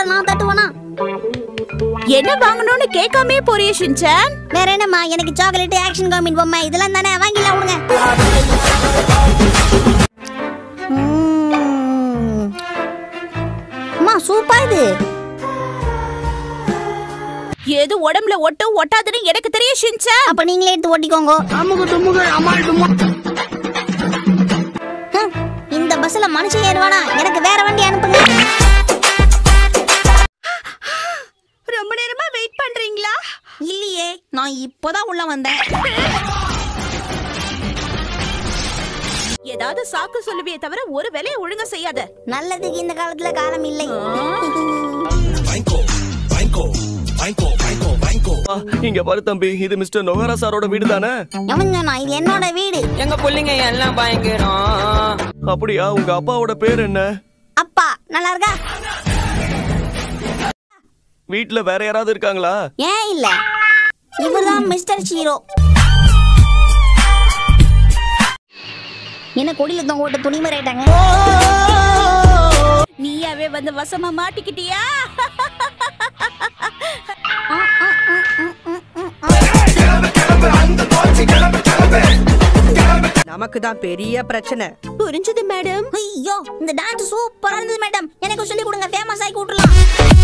பதில் நான் தட்டுவேனா என்ன வாங்கணும்னு கேட்காமே போறிய ஷின்சான் வேற என்னம்மா எனக்கு சாக்லேட் ஆக்ஷன் காமின் பொம்மை இதெல்லாம் தானே வாங்கிடலாம் விடுங்க ம்ம். அம்மா சூப்பா இது எது உடம்புல ஒட்டும் ஒட்டாதுன்னு எனக்கு தெரியும் ஷின்சான் அப்ப நீங்களே எடுத்து ஓட்டிக்கோங்க ஹம், இந்த பஸ்ல மனுஷன் ஏறுவானா எனக்கு வேற வண்டி அனுப்புங்க ரொம்ப நேரமா வெயிட் பண்றீங்களா இல்லையே நான் இப்போதான் உள்ள வந்தேன் ஏதாவது சாக்கு சொல்லுவியே தவிர ஒரு வேலையை ஒழுங்கா செய்யாத நல்லதுக்கு இந்த காலத்துல காலம் இல்லை ஆ, இங்க பாரு தம்பி இது மிஸ்டர் நொகரா சாரோட வீடு தானே எவன் சொன்னா இது என்னோட வீடு எங்க புள்ளைங்க எல்லாம் பயங்கரம் அப்படியா உங்க அப்பாவோட பேர் என்ன அப்பா நல்லா இருக்கா வீட்ல வேற யாராவது இருக்காங்களா ஏன் இல்ல இவர்தான் மிஸ்டர் ஷீரோ என்ன கொடியில தொங்க விட்டு துணி மாதிரி ஆயிட்டாங்க நீயாவே வந்து வசமா மாட்டிக்கிட்டியா நமக்கு தான் பெரிய பிரச்சனை புரிஞ்சது மேடம் ஐயோ இந்த டான்ஸ் சூப்பரா இருந்தது மேடம் எனக்கு சொல்லி கொடுங்க ஃபேமஸ் ஆக்கி விட்டுலாம்